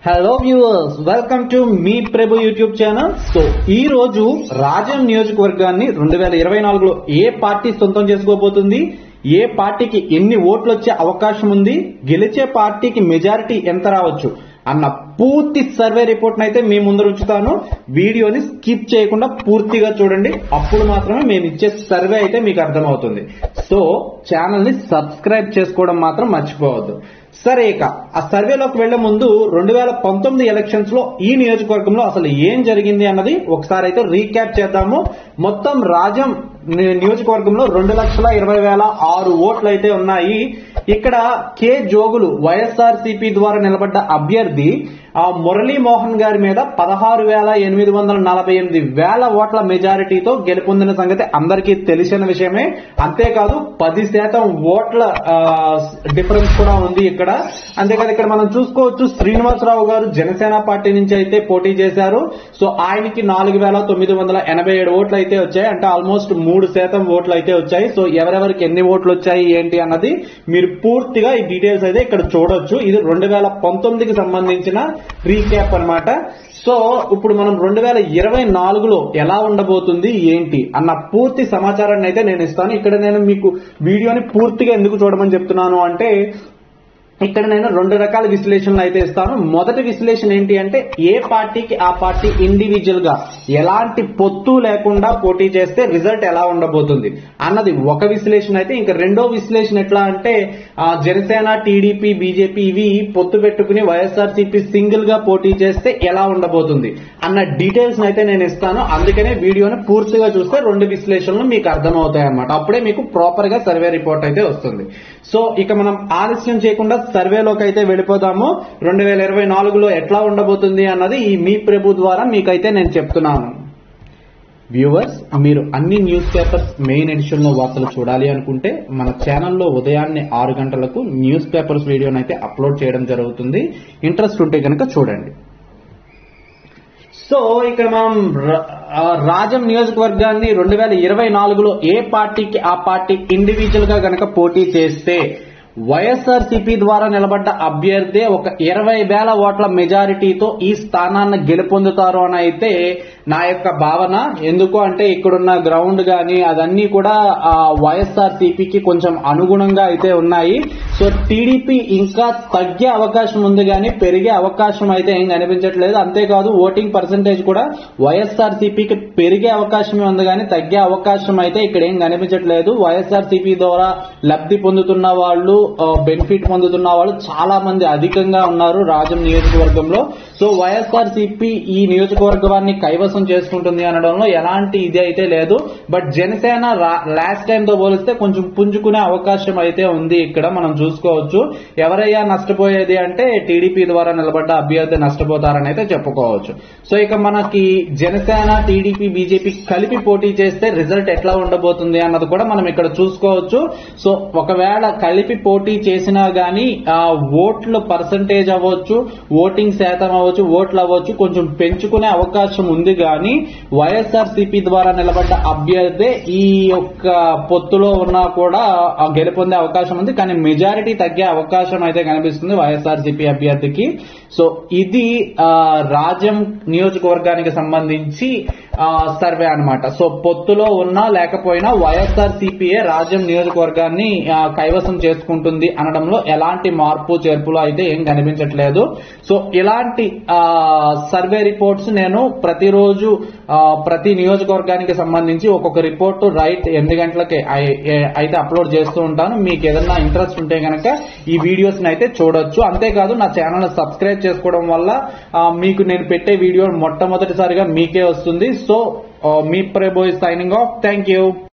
hello viewers welcome to మీ Prabhu YouTube channel so ఈ రోజు రాజం నియోజకవర్గాన్ని రెండు వేల ఇరవై నాలుగులో ఏ పార్టీ సొంతం చేసుకోబోతుంది ఏ పార్టీకి ఎన్ని ఓట్లు వచ్చే అవకాశం ఉంది గెలిచే పార్టీకి మెజారిటీ ఎంత రావచ్చు అన్న పూర్తి సర్వే రిపోర్ట్ అయితే మీ ముందర ఉంచుతాను వీడియోని స్కిప్ చేయకుండా పూర్తిగా చూడండి అప్పుడు మాత్రమే మేము ఇచ్చే సర్వే అయితే మీకు అర్థమవుతుంది సో ఛానల్ ని సబ్స్క్రైబ్ చేసుకోవడం మాత్రం మర్చిపోవద్దు సరే ఇక ఆ సర్వేలోకి వెళ్లే ముందు రెండు వేల పంతొమ్మిది ఎలక్షన్స్ లో ఈ నియోజకవర్గంలో అసలు ఏం జరిగింది అన్నది ఒకసారి అయితే రీక్యాప్ చేద్దాము మొత్తం రాజం ని- నియోజకవర్గంలో రెండు లక్షల ఇరవై వేల ఆరు ఓట్లు అయితే ఉన్నాయి ఇక్కడ కె జోగులు వైఎస్ఆర్ ద్వారా నిలబడ్డ అభ్యర్థి ఆ మురళీ మోహన్ గారి మీద పదహారు వేల ఎనిమిది వందల నలభై ఎనిమిది వేల ఓట్ల మెజారిటీతో గెలుపొందిన సంగతి అందరికీ తెలిసిన విషయమే అంతేకాదు పది శాతం ఓట్ల ఆ, డిఫరెన్స్ కూడా ఉంది ఇక్కడ అంతేకాదు ఇక్కడ మనం చూసుకోవచ్చు శ్రీనివాసరావు గారు జనసేన పార్టీ నుంచి అయితే పోటీ చేశారు సో ఆయనకి నాలుగు వేల తొమ్మిది వందల ఎనభై ఏడు ఓట్లు అయితే వచ్చాయి అంటే ఆల్మోస్ట్ మూడు శాతం ఓట్లు అయితే వచ్చాయి సో ఎవరెవరికి ఎన్ని ఓట్లు వచ్చాయి ఏంటి అన్నది మీరు పూర్తిగా ఈ డీటెయిల్స్ అయితే ఇక్కడ చూడొచ్చు ఇది రెండు వేల పంతొమ్మిదికి సంబంధించిన రీక్యాప్ అన్నమాట సో ఇప్పుడు మనం రెండు వేల ఇరవై నాలుగులో ఎలా ఉండబోతుంది ఏంటి అన్న పూర్తి సమాచారాన్ని అయితే నేను ఇస్తాను ఇక్కడ నేను మీకు వీడియోని పూర్తిగా ఎందుకు చూడమని చెప్తున్నాను అంటే ఇక్కడ నేను రెండు రకాల విశ్లేషణలు అయితే ఇస్తాను మొదటి విశ్లేషణ ఏంటి అంటే ఏ పార్టీకి ఆ పార్టీ ఇండివిజువల్ గా ఎలాంటి పొత్తు లేకుండా పోటీ చేస్తే రిజల్ట్ ఎలా ఉండబోతుంది అన్నది ఒక విశ్లేషణ అయితే ఇంకా రెండో విశ్లేషణ ఎట్లా అంటే ఆ, జనసేన టీడీపీ బీజేపీ ఇవి పొత్తు పెట్టుకుని వైఎస్ఆర్సీపీ సింగిల్ గా పోటీ చేస్తే ఎలా ఉండబోతుంది అన్న డీటెయిల్స్ అయితే నేను ఇస్తాను అందుకనే వీడియోని పూర్తిగా చూస్తే రెండు విశ్లేషణలు మీకు అర్థమవుతాయి అన్నమాట అప్పుడే మీకు ప్రాపర్ గా సర్వే రిపోర్ట్ అయితే వస్తుంది సో ఇక మనం ఆలస్యం చేయకుండా సర్వేలోకి అయితే వెళ్ళిపోదాము రెండు వేల ఇరవై నాలుగులో ఎట్లా ఉండబోతుంది అన్నది ఈ మీ ప్రభు ద్వారా మీకైతే నేను చెప్తున్నాను వ్యూవర్స్ మీరు అన్ని న్యూస్ పేపర్స్ మెయిన్ ఎడిషన్ లో వార్తలు చూడాలి అనుకుంటే మన ఛానల్లో ఉదయాన్నే ఆరు గంటలకు న్యూస్ పేపర్స్ వీడియోని అయితే అప్లోడ్ చేయడం జరుగుతుంది ఇంట్రెస్ట్ ఉంటే కనుక చూడండి సో ఇక్కడ మనం ర- ఆ, రాజం నియోజకవర్గాన్ని రెండు వేల ఇరవై నాలుగులో ఏ పార్టీకి ఆ పార్టీ ఇండివిజువల్ గా గనక పోటీ చేస్తే వైఎస్ఆర్ ద్వారా నిలబడ్డ అభ్యర్థి ఒక ఇరవై వేల ఓట్ల మెజారిటీతో ఈ స్థానాన్ని గెలుపొందుతారు అని అయితే నా యొక్క భావన ఎందుకు అంటే ఇక్కడున్న గ్రౌండ్ గాని అదన్నీ కూడా ఆ వైఎస్ఆర్ సిపికి కొంచెం అనుగుణంగా అయితే ఉన్నాయి సో టీడీపీ ఇంకా తగ్గే అవకాశం ఉంది కానీ పెరిగే అవకాశం అయితే ఏం కనిపించట్లేదు అంతేకాదు ఓటింగ్ పర్సంటేజ్ కూడా వైఎస్ఆర్ సిపికి పెరిగే అవకాశమే ఉంది కానీ తగ్గే అవకాశం అయితే ఇక్కడ ఏం కనిపించట్లేదు వైఎస్ఆర్ సిపి ద్వారా లబ్ధి పొందుతున్న వాళ్ళు బెనిఫిట్ పొందుతున్న వాళ్ళు చాలా మంది అధికంగా ఉన్నారు రాజం నియోజకవర్గంలో సో వైఎస్ఆర్ సిపి ఈ నియోజకవర్గాన్ని కైవసం చేసుకుంటుంది అనడంలో ఎలాంటి ఇది అయితే లేదు బట్ జనసేన లాస్ట్ టైం తో పోలిస్తే కొంచెం పుంజుకునే అవకాశం అయితే ఉంది ఇక్కడ మనం చూసుకోవచ్చు ఎవరయ్యా నష్టపోయేది అంటే టీడీపీ ద్వారా నిలబడ్డ అభ్యర్థి నష్టపోతారని అయితే చెప్పుకోవచ్చు సో ఇక మనకి జనసేన టీడీపీ బీజేపీ కలిపి పోటీ చేస్తే రిజల్ట్ ఎట్లా ఉండబోతుంది అన్నది కూడా మనం ఇక్కడ చూసుకోవచ్చు సో ఒకవేళ కలిపి పోటీ చేసినా గానీ ఆ ఓట్ల పర్సంటేజ్ అవ్వచ్చు ఓటింగ్ శాతం అవ్వచ్చు ఓట్లు అవ్వచ్చు కొంచెం పెంచుకునే అవకాశం ఉంది కానీ వైఎస్ఆర్ ద్వారా నిలబడ్డ అభ్యర్థి ఈ యొక్క పొత్తులో ఉన్నా కూడా ఆ గెలుపొందే అవకాశం ఉంది కానీ మెజారిటీ తగ్గే అవకాశం అయితే కనిపిస్తుంది వైఎస్ఆర్ అభ్యర్థికి సో ఇది ఆ, రాజ్యం నియోజకవర్గానికి సంబంధించి ఆ, సర్వే అన్నమాట సో పొత్తులో ఉన్నా లేకపోయినా వైఎస్ఆర్ సిపిఏ రాజ్యం నియోజకవర్గాన్ని ఆ, కైవసం చేసుకుంటుంది అనడంలో ఎలాంటి మార్పు చేర్పులు అయితే ఏం కనిపించట్లేదు సో ఇలాంటి ఆ, సర్వే రిపోర్ట్స్ నేను ప్రతిరోజు ఆ, ప్రతి నియోజకవర్గానికి సంబంధించి ఒక్కొక్క రిపోర్ట్ రైట్ ఎనిమిది గంటలకి ఐ- ఏ- అయితే అప్లోడ్ చేస్తూ ఉంటాను మీకు ఏదన్నా ఇంట్రెస్ట్ ఉంటే కనుక ఈ వీడియోస్ అయితే చూడొచ్చు అంతేకాదు నా ఛానల్ సబ్స్క్రైబ్ చేసుకోవడం వల్ల ఆ, మీకు నేను పెట్టే వీడియో మొట్టమొదటిసారిగా మీకే వస్తుంది సో మీ ప్రేబోయ్ సైనింగ్ ఆఫ్ థ్యాంక్ యూ